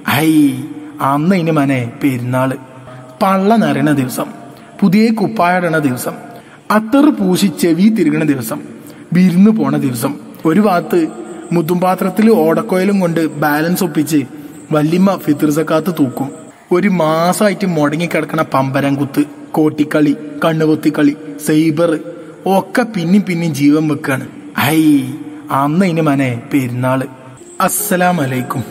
I അന്ന് ഇനി മനെ പെരുന്നാള് പള്ള നിറയണ ദിവസം പുതിയ കുപ്പായടണ ദിവസം അത്തറ് പൂശി ചെവി തിരുകണ ദിവസം വിരുന്ന് പോണ ദിവസം ഒരു ഭാഗത്ത് മുതുംപാത്രത്തിൽ ഓടക്കോയിലും കൊണ്ട് ബാലൻസ് ഒപ്പിച്ച് വല്യമ്മ ഫിത്തിർ സക്കാത്ത് തൂക്കും ഒരു മാസമായിട്ട് മുടങ്ങിക്കിടക്കണ പമ്പരം കുത്ത് കോട്ടിക്കളി കണ്ണുകൊത്തിക്കളി സൈബർ ഒക്കെ പിന്നെയും പിന്നെയും ജീവൻ വെക്കാണ് ഐ അന്ന് ഇനി മനെ പെരുന്നാള് അസ്സലാമലൈക്കും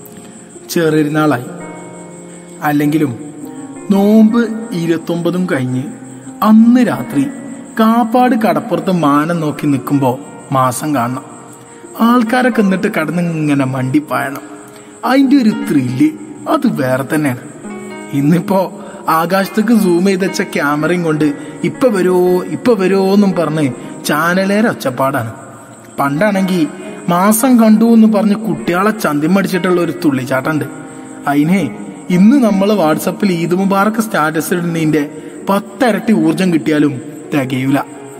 ചെറിയനാളായി അല്ലെങ്കിലും നോമ്പ് ഇരുപത്തൊമ്പതും കഴിഞ്ഞ് അന്ന് രാത്രി കാപ്പാട് കടപ്പുറത്ത് മാനം നോക്കി നിൽക്കുമ്പോ മാസം കാണണം ആൾക്കാരൊക്കെ എന്നിട്ട് കടന്ന് ഇങ്ങനെ മണ്ടിപ്പായണം അതിന്റെ ഒരു ത്രില്ല് അത് വേറെ തന്നെയാണ് ഇന്നിപ്പോ ആകാശത്തേക്ക് സൂം ചെയ്ത് വെച്ച ക്യാമറയും കൊണ്ട് ഇപ്പൊ വരുമോ ഇപ്പൊ വരുമോ എന്നും പറഞ്ഞ് ചാനലേറെ ഒച്ചപ്പാടാണ് പണ്ടാണെങ്കിൽ മാസം കണ്ടു എന്ന് പറഞ്ഞ് കുട്ടികളെ ചന്തിം മടിച്ചിട്ടുള്ള ഒരു തുള്ളിച്ചാട്ടുണ്ട് അതിനെ ഇന്ന് നമ്മൾ വാട്സപ്പിൽ ഈദ് മുബാറക്ക് സ്റ്റാറ്റസ് ഇടുന്നതിന്റെ പത്തരട്ടി ഊർജം കിട്ടിയാലും തികയൂല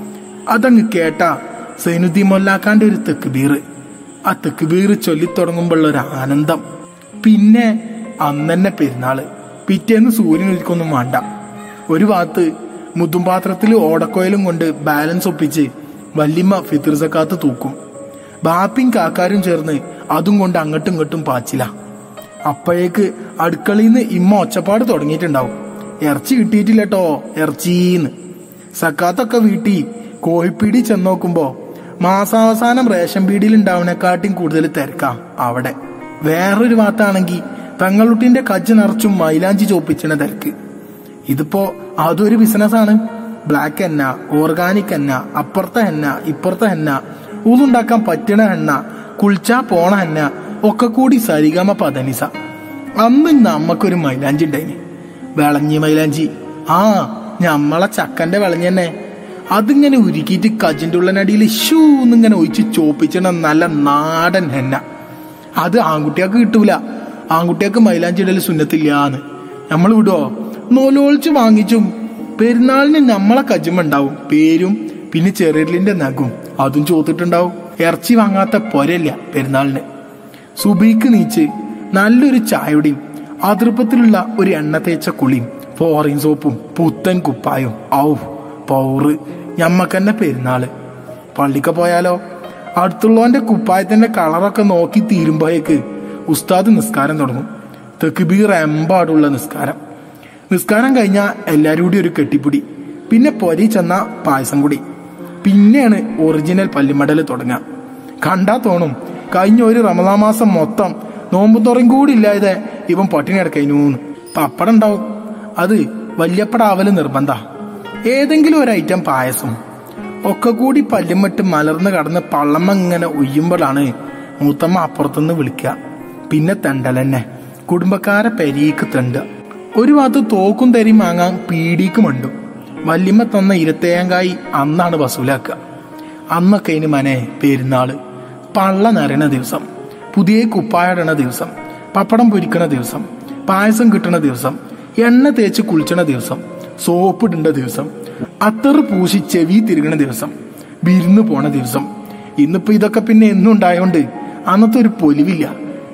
അതങ്ങ് കേട്ട സൈനുദ്ദീൻ മൊല്ലാക്കാന്റെ ഒരു തെക്കുബീർ ആ തെക്കുബീർ ചൊല്ലിത്തുടങ്ങുമ്പോഴുള്ള ഒരു ആനന്ദം പിന്നെ അന്നെന്നെ പെരുന്നാള് പിറ്റേന്ന് സൂര്യൻ ഒരിക്കൊന്നും വേണ്ട ഒരു ഭാഗത്ത് മുതുംപാത്രത്തിൽ ഓടക്കോയിലും കൊണ്ട് ബാലൻസ് ഒപ്പിച്ച് വല്യമ്മ ഫിത്തിർ സക്കാത്ത് തൂക്കും ബാപ്പിയും കാക്കാരും ചേർന്ന് അതും കൊണ്ട് അങ്ങോട്ടും ഇങ്ങോട്ടും പാച്ചില്ല അപ്പോഴേക്ക് അടുക്കളയിൽ നിന്ന് ഇമ്മ ഒച്ചപ്പാട് തുടങ്ങിയിട്ടുണ്ടാവും ഇറച്ചി കിട്ടിയിട്ടില്ലട്ടോ ഇറച്ചീന്ന് സക്കാത്തൊക്കെ വീട്ടി കോഴിപ്പീടി ചെന്ന് നോക്കുമ്പോ മാസാവസാനം റേഷൻ പീടിയിൽ ഉണ്ടാവുന്നേക്കാട്ടിയും കൂടുതൽ തിരക്കാ അവിടെ വേറൊരു ഭാഗത്താണെങ്കിൽ തങ്ങളുട്ടിന്റെ കജ്ജ് നിറച്ചും മൈലാഞ്ചി ചോപ്പിച്ചിന തിരക്ക് ഇതിപ്പോ അതൊരു ബിസിനസ്സാണ് ബ്ലാക്ക് എണ്ണ ഓർഗാനിക് എണ്ണ അപ്പുറത്തെ എണ്ണ ഇപ്പുറത്തെ എണ്ണ ഊതുണ്ടാക്കാൻ പറ്റണ എണ്ണ കുളിച്ചാ പോണ എണ്ണ ഒക്കെ കൂടി സരിഗമ പതനിസ അന്ന് നമ്മക്കൊരു മൈലാഞ്ചി ഉണ്ടായിന് വിളഞ്ഞി മൈലാഞ്ചി ആ ഞമ്മളെ ചക്കന്റെ വിളഞ്ഞി തന്നെ അതിങ്ങനെ ഉരുക്കിയിട്ട് കജിന്റെ ഉള്ളനടിയിൽ ഷൂ എന്നിങ്ങനെ ഒഴിച്ച് ചോപ്പിച്ചണ നല്ല നാടൻ എണ്ണ അത് ആൺകുട്ടികൾക്ക് കിട്ടൂല ആൺകുട്ടികൾക്ക് മൈലാഞ്ചി ഇടൽ സുന്നത്തില്ലാന്ന് നമ്മൾ വിടുവോ നോലോളിച്ച് വാങ്ങിച്ചും പെരുന്നാളിന് നമ്മളെ കജുമുണ്ടാവും പേരും പിന്നെ ചെറിയലിന്റെ നഖും അതും ചോത്തിട്ടുണ്ടാവും ഇറച്ചി വാങ്ങാത്ത പൊരല്ല പെരുന്നാളിന് സുബീക്ക് നീച്ച് നല്ലൊരു ചായയുടെയും അതിർപ്പത്തിലുള്ള ഒരു എണ്ണ തേച്ച കുളിയും ഫോറിൻ സോപ്പും പുത്തൻ കുപ്പായും ഔ പൗറ് ഞമ്മക്കന്നെ പെരുന്നാള് പള്ളിക്ക് പോയാലോ അടുത്തുള്ളവന്റെ കുപ്പായത്തിന്റെ കളറൊക്കെ നോക്കി തീരുമ്പോഴേക്ക് ഉസ്താദ് നിസ്കാരം തുടങ്ങും തെക്കുബീർ എമ്പാടുള്ള നിസ്കാരം നിസ്കാരം കഴിഞ്ഞാൽ എല്ലാരും കൂടി ഒരു കെട്ടിപ്പിടി പിന്നെ പൊരി ചെന്ന പായസം കൂടി പിന്നെയാണ് ഒറിജിനൽ പല്ലിമടൽ തുടങ്ങുക കണ്ടാ തോന്നും കഴിഞ്ഞ ഒരു റമദാ മാസം മൊത്തം നോമ്പ് തുറയും കൂടി ഇല്ലാതെ ഇവൻ പട്ടിണി കിടക്കഴിഞ്ഞൂന്ന് പപ്പടം ഉണ്ടാവും അത് വല്യപ്പടാവല് നിർബന്ധ ഏതെങ്കിലും ഒരു ഐറ്റം പായസം ഒക്കെ കൂടി പല്ലുമിട്ട് മലർന്ന് കടന്ന് പള്ളമ്മ ഇങ്ങനെ ഉയ്യുമ്പോഴാണ് മൂത്തമ്മ അപ്പുറത്തുനിന്ന് വിളിക്കുക പിന്നെ തെണ്ടലെന്നെ കുടുംബക്കാരെ പെരീക്ക് തെണ്ട ഒരു ഭാഗത്ത് തോക്കും തരി വാങ്ങാൻ പീടിക്ക് മണ്ടും വല്യമ്മ തന്ന ഇരുത്തേങ്കായി അന്നാണ് വസൂലാക്കുക അന്നൊക്കെ ഇനി മനെ പെരുന്നാള് പള്ള നിറയണ ദിവസം പുതിയ കുപ്പായടണ ദിവസം പപ്പടം പൊരിക്കണ ദിവസം പായസം കിട്ടണ ദിവസം എണ്ണ തേച്ച് കുളിച്ചണ ദിവസം സോപ്പ് ഇടേണ്ട ദിവസം അത്തറ് പൂശി ചെവി തിരുകണ ദിവസം വിരുന്ന് പോണ ദിവസം ഇന്നിപ്പോ ഇതൊക്കെ പിന്നെ എന്നും ഉണ്ടായോണ്ട് അന്നത്തെ ഒരു പൊലിവില്ല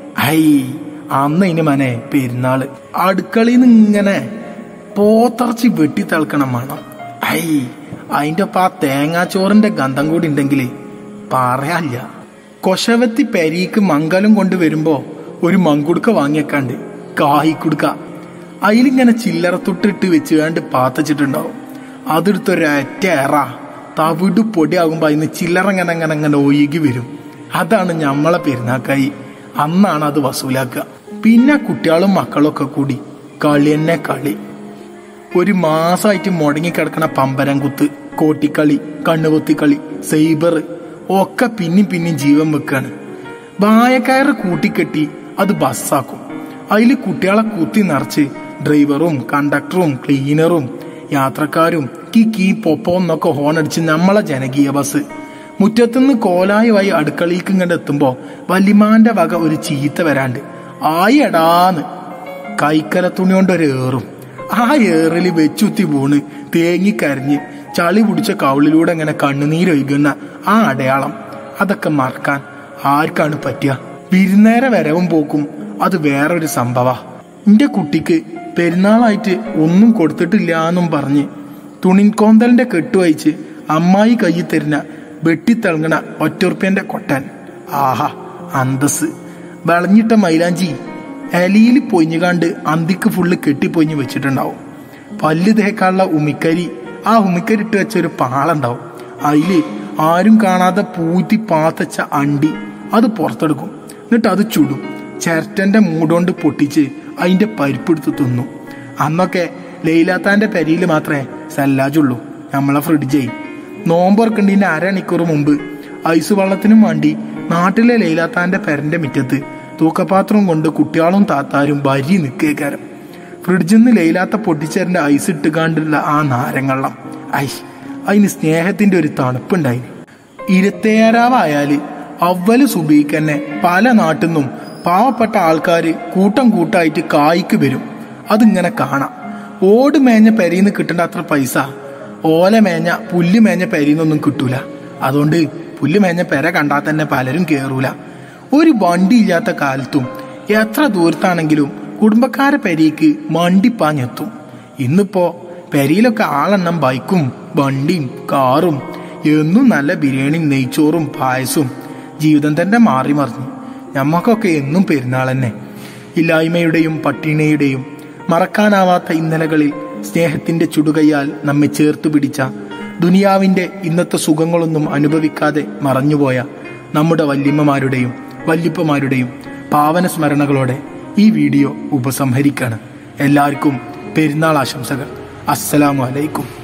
ഐ അന്ന് ഇനി മനെ പെരുന്നാള് അടുക്കളയിൽ നിന്ന് ഇങ്ങനെ പോത്തറച്ചി വെട്ടി തിളക്കണം വേണം ഐ അതിന്റെ ഒപ്പം ആ തേങ്ങാച്ചോറിന്റെ ഗന്ധം കൂടി ഉണ്ടെങ്കിൽ പറയാല്ല കൊശവത്തി പെരീക്ക് മംഗലം കൊണ്ടുവരുമ്പോ ഒരു മങ്കുടുക്ക വാങ്ങിയേക്കാണ്ട് കായിക്കുടുക്ക അതിലിങ്ങനെ ചില്ലറ തൊട്ടിട്ട് വെച്ച് കണ്ട് പാത്തച്ചിട്ടുണ്ടാവും അതെടുത്തൊരറ്റ എറ തവിട് പൊടിയാകുമ്പോ അതിന് ചില്ലറ ഇങ്ങനെ അങ്ങനെ അങ്ങനെ ഒഴുകി വരും അതാണ് ഞമ്മളെ പെരുന്നാക്കായി അന്നാണ് അത് വസൂലാക്കുക പിന്നെ കുട്ടികളും മക്കളും ഒക്കെ കൂടി കളി തന്നെ കളി ഒരു മാസമായിട്ട് മുടങ്ങിക്കിടക്കണ പമ്പരം കുത്ത് കോട്ടിക്കളി കണ്ണുകൊത്തിക്കളി സൈബർ ഒക്കെ പിന്നെയും പിന്നെയും ജീവൻ വെക്കാണ് വായക്കയറ് കൂട്ടിക്കെട്ടി അത് ബസ്സാക്കും അതിൽ കുട്ടികളെ കുത്തി നിറച്ച് ഡ്രൈവറും കണ്ടക്ടറും ക്ലീനറും യാത്രക്കാരും കി കീ പൊപ്പോ എന്നൊക്കെ ഹോൺ അടിച്ച് നമ്മളെ ജനകീയ ബസ് മുറ്റത്തുനിന്ന് കോലായുമായി അടുക്കളയിലേക്ക് ഇങ്ങോട്ട് എത്തുമ്പോ വല്യമാന്റെ വക ഒരു ചീത്ത വരാണ്ട് ആയി എടാന്ന് കൈക്കല തുണി കൊണ്ട് ഒരു ഏറും ആ ഏറില് വെച്ചുത്തി വീണ് തേങ്ങിക്കരഞ്ഞ് ചളി പിടിച്ച കവിളിലൂടെ ഇങ്ങനെ കണ്ണുനീരൊഴുകുന്ന ആ അടയാളം അതൊക്കെ മറക്കാൻ ആർക്കാണ് പറ്റുക വിരുന്നേര വരവും പോക്കും അത് വേറൊരു സംഭവ എന്റെ കുട്ടിക്ക് പെരുന്നാളായിട്ട് ഒന്നും കൊടുത്തിട്ടില്ല എന്നും പറഞ്ഞ് തുണിൻകോന്തലിന്റെ കെട്ടുവയിച്ച് അമ്മായി കയ്യിൽ തരുന്ന വെട്ടിത്തിളങ്ങണ ഒറ്റുറുപ്യന്റെ കൊട്ടാൻ ആഹാ അന്തസ് വിളഞ്ഞിട്ട മൈലാഞ്ചി എലിയിൽ പൊഞ്ഞുകാണ്ട് അന്തിക്ക് ഫുള്ള് കെട്ടിപ്പൊഞ്ഞ് വെച്ചിട്ടുണ്ടാവും പല്ല് തേക്കാനുള്ള ഉമിക്കരി ആ ഉമിക്കരി ഇട്ട് വെച്ച ഒരു പാളുണ്ടാവും അതില് ആരും കാണാതെ പൂത്തി പാത്തച്ച അണ്ടി അത് പുറത്തെടുക്കും എന്നിട്ട് അത് ചുടും ചിരട്ടന്റെ മൂടോണ്ട് പൊട്ടിച്ച് അതിന്റെ പരിപ്പെടുത്ത് തിന്നു അന്നൊക്കെ ലൈലാത്താന്റെ പെരിയിൽ മാത്രമേ സല്ലാജുള്ളൂ നമ്മളെ ഫ്രിഡ്ജേ നോമ്പുറക്കണ്ടിന്റെ അരമണിക്കൂർ മുമ്പ് ഐസ് വെള്ളത്തിനും വേണ്ടി നാട്ടിലെ ലൈലാത്താന്റെ പെരന്റെ മുറ്റത്ത് തൂക്കപാത്രം കൊണ്ട് കുട്ടികളും താത്താരും വരി നിൽക്കേക്കാരം ഫ്രിഡ്ജിൽ നിന്ന് ലൈലാത്ത പൊട്ടിച്ചേരന്റെ ഐസ് ഇട്ടുകാണ്ടുള്ള ആ നാരങ്ങള്ളം ഐ അതിന് സ്നേഹത്തിന്റെ ഒരു തണുപ്പുണ്ടായി ഇരുത്തേരാവായാല് അവല് സുബീക്ക് തന്നെ പല നാട്ടിൽ നിന്നും പാവപ്പെട്ട ആൾക്കാര് കൂട്ടം കൂട്ടായിട്ട് കായ്ക്ക് വരും അതിങ്ങനെ കാണാം ഓട് മേഞ്ഞ പെരയിന്ന് കിട്ടേണ്ട അത്ര പൈസ ഓല മേഞ്ഞ പുല്ല് മേഞ്ഞ പെരയിന്നൊന്നും കിട്ടൂല അതുകൊണ്ട് പുല്ല് മേഞ്ഞ പെര കണ്ടാൽ തന്നെ പലരും കേറൂല ഒരു വണ്ടി ഇല്ലാത്ത കാലത്തും എത്ര ദൂരത്താണെങ്കിലും കുടുംബക്കാരെ പെരയ്ക്ക് മണ്ടിപ്പാഞ്ഞെത്തും ഇന്നിപ്പോ പെരയിലൊക്കെ ആളെണ്ണം ബൈക്കും വണ്ടിയും കാറും എന്നും നല്ല ബിരിയാണിയും നെയ്ച്ചോറും പായസവും ജീവിതം തന്നെ മാറി മറിഞ്ഞു ഞമ്മക്കൊക്കെ എന്നും പെരുന്നാൾ തന്നെ ഇല്ലായ്മയുടെയും പട്ടിണിയുടെയും മറക്കാനാവാത്ത ഇന്നലകളിൽ സ്നേഹത്തിന്റെ ചുടുകയാൽ നമ്മെ ചേർത്ത് പിടിച്ച ദുനിയാവിന്റെ ഇന്നത്തെ സുഖങ്ങളൊന്നും അനുഭവിക്കാതെ മറഞ്ഞുപോയ നമ്മുടെ വല്യമ്മമാരുടെയും വല്യപ്പമാരുടെയും പാവന സ്മരണകളോടെ ഈ വീഡിയോ ഉപസംഹരിക്കാണ് എല്ലാവർക്കും പെരുന്നാൾ ആശംസകൾ അസ്സലാമു അലൈക്കും